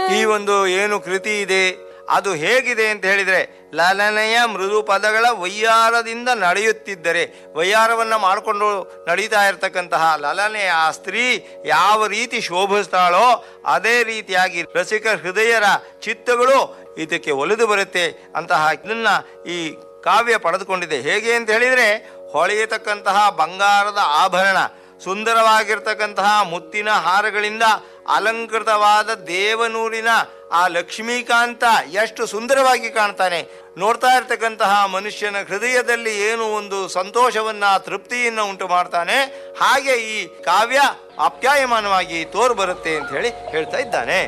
ಈ ಒಂದು ಏನು ಕೃತಿ ಇದೆ ಅದು ಹೇಗಿದೆ ಅಂತ ಹೇಳಿದರೆ ಲಲನೆಯ ಮೃದು ಪದಗಳ ವಯ್ಯಾರದಿಂದ ನಡೆಯುತ್ತಿದ್ದರೆ ವಯ್ಯಾರವನ್ನು ಮಾಡಿಕೊಂಡು ನಡೀತಾ ಇರತಕ್ಕಂತಹ ಲಲನೆಯ ಆ ಸ್ತ್ರೀ ಯಾವ ರೀತಿ ಶೋಭಿಸ್ತಾಳೋ ಅದೇ ರೀತಿಯಾಗಿ ರಸಿಕ ಹೃದಯರ ಚಿತ್ತಗಳು ಇದಕ್ಕೆ ಒಲಿದು ಬರುತ್ತೆ ಅಂತಹ ಇದನ್ನ ಈ ಕಾವ್ಯ ಪಡೆದುಕೊಂಡಿದೆ ಹೇಗೆ ಅಂತ ಹೇಳಿದರೆ ಹೊಳೆಯತಕ್ಕಂತಹ ಬಂಗಾರದ ಆಭರಣ ಸುಂದರವಾಗಿರ್ತಕ್ಕಂತಹ ಮುತ್ತಿನ ಹಾರಗಳಿಂದ ಅಲಂಕೃತವಾದ ದೇವನೂರಿನ ಆ ಲಕ್ಷ್ಮೀಕಾಂತ ಎಷ್ಟು ಸುಂದರವಾಗಿ ಕಾಣ್ತಾನೆ ನೋಡ್ತಾ ಇರ್ತಕ್ಕಂತಹ ಮನುಷ್ಯನ ಹೃದಯದಲ್ಲಿ ಏನು ಒಂದು ಸಂತೋಷವನ್ನ ತೃಪ್ತಿಯನ್ನ ಉಂಟು ಮಾಡ್ತಾನೆ ಹಾಗೆ ಈ ಕಾವ್ಯ ಆಪ್ಯಾಯಮಾನವಾಗಿ ತೋರು ಬರುತ್ತೆ ಅಂತ ಹೇಳಿ ಹೇಳ್ತಾ ಇದ್ದಾನೆ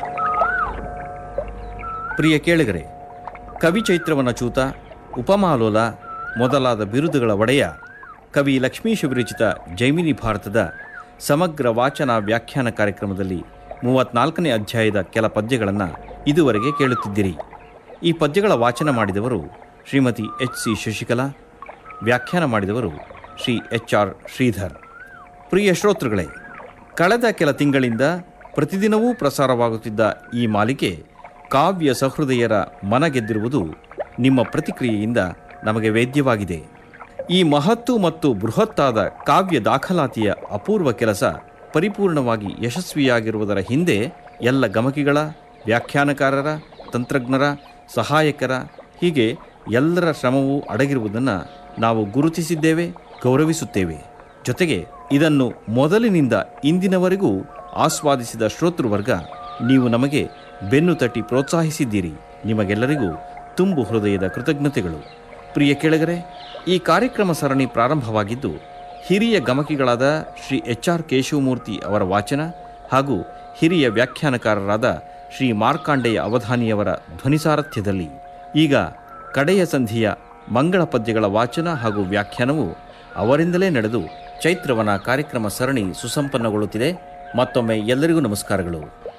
ಪ್ರಿಯ ಕೇಳಿಗರೆ ಕವಿ ಚೈತ್ರವನ ಚೂತ ಉಪಮಾಲೋಲ ಮೊದಲಾದ ಬಿರುದುಗಳ ಒಡೆಯ ಕವಿ ಲಕ್ಷ್ಮೀಶ ವಿರಚಿತ ಜೈಮಿನಿ ಭಾರತದ ಸಮಗ್ರ ವಾಚನ ವ್ಯಾಖ್ಯಾನ ಕಾರ್ಯಕ್ರಮದಲ್ಲಿ ಮೂವತ್ನಾಲ್ಕನೇ ಅಧ್ಯಾಯದ ಕೆಲ ಪದ್ಯಗಳನ್ನು ಇದುವರೆಗೆ ಕೇಳುತ್ತಿದ್ದಿರಿ ಈ ಪದ್ಯಗಳ ವಾಚನ ಮಾಡಿದವರು ಶ್ರೀಮತಿ ಎಚ್ ಸಿ ಶಶಿಕಲಾ ವ್ಯಾಖ್ಯಾನ ಮಾಡಿದವರು ಶ್ರೀ ಎಚ್ ಆರ್ ಶ್ರೀಧರ್ ಪ್ರಿಯ ಶ್ರೋತೃಗಳೇ ಕಳೆದ ಕೆಲ ತಿಂಗಳಿಂದ ಪ್ರತಿದಿನವೂ ಪ್ರಸಾರವಾಗುತ್ತಿದ್ದ ಈ ಮಾಲಿಕೆ ಕಾವ್ಯ ಸಹೃದಯರ ಮನ ಗೆದ್ದಿರುವುದು ನಿಮ್ಮ ಪ್ರತಿಕ್ರಿಯೆಯಿಂದ ನಮಗೆ ವೇದ್ಯವಾಗಿದೆ ಈ ಮಹತ್ತು ಮತ್ತು ಬೃಹತ್ತಾದ ಕಾವ್ಯ ದಾಖಲಾತಿಯ ಅಪೂರ್ವ ಕೆಲಸ ಪರಿಪೂರ್ಣವಾಗಿ ಯಶಸ್ವಿಯಾಗಿರುವುದರ ಹಿಂದೆ ಎಲ್ಲ ಗಮಕಿಗಳ ವ್ಯಾಖ್ಯಾನಕಾರರ ತಂತ್ರಜ್ಞರ ಸಹಾಯಕರ ಹೀಗೆ ಎಲ್ಲರ ಶ್ರಮವೂ ಅಡಗಿರುವುದನ್ನು ನಾವು ಗುರುತಿಸಿದ್ದೇವೆ ಗೌರವಿಸುತ್ತೇವೆ ಜೊತೆಗೆ ಇದನ್ನು ಮೊದಲಿನಿಂದ ಇಂದಿನವರೆಗೂ ಆಸ್ವಾದಿಸಿದ ಶ್ರೋತೃವರ್ಗ ನೀವು ನಮಗೆ ಬೆನ್ನು ತಟ್ಟಿ ಪ್ರೋತ್ಸಾಹಿಸಿದ್ದೀರಿ ನಿಮಗೆಲ್ಲರಿಗೂ ತುಂಬು ಹೃದಯದ ಕೃತಜ್ಞತೆಗಳು ಪ್ರಿಯ ಕೆಳಗರೆ ಈ ಕಾರ್ಯಕ್ರಮ ಸರಣಿ ಪ್ರಾರಂಭವಾಗಿದ್ದು ಹಿರಿಯ ಗಮಕಿಗಳಾದ ಶ್ರೀ ಎಚ್ ಆರ್ ಕೇಶವಮೂರ್ತಿ ಅವರ ವಾಚನ ಹಾಗೂ ಹಿರಿಯ ವ್ಯಾಖ್ಯಾನಕಾರರಾದ ಶ್ರೀ ಮಾರ್ಕಾಂಡೆಯ ಅವಧಾನಿಯವರ ಧ್ವನಿಸಾರಥ್ಯದಲ್ಲಿ ಈಗ ಕಡೆಯ ಸಂಧಿಯ ಮಂಗಳ ಪದ್ಯಗಳ ವಾಚನ ಹಾಗೂ ವ್ಯಾಖ್ಯಾನವು ಅವರಿಂದಲೇ ನಡೆದು ಚೈತ್ರವನ ಕಾರ್ಯಕ್ರಮ ಸರಣಿ ಸುಸಂಪನ್ನಗೊಳ್ಳುತ್ತಿದೆ ಮತ್ತೊಮ್ಮೆ ಎಲ್ಲರಿಗೂ ನಮಸ್ಕಾರಗಳು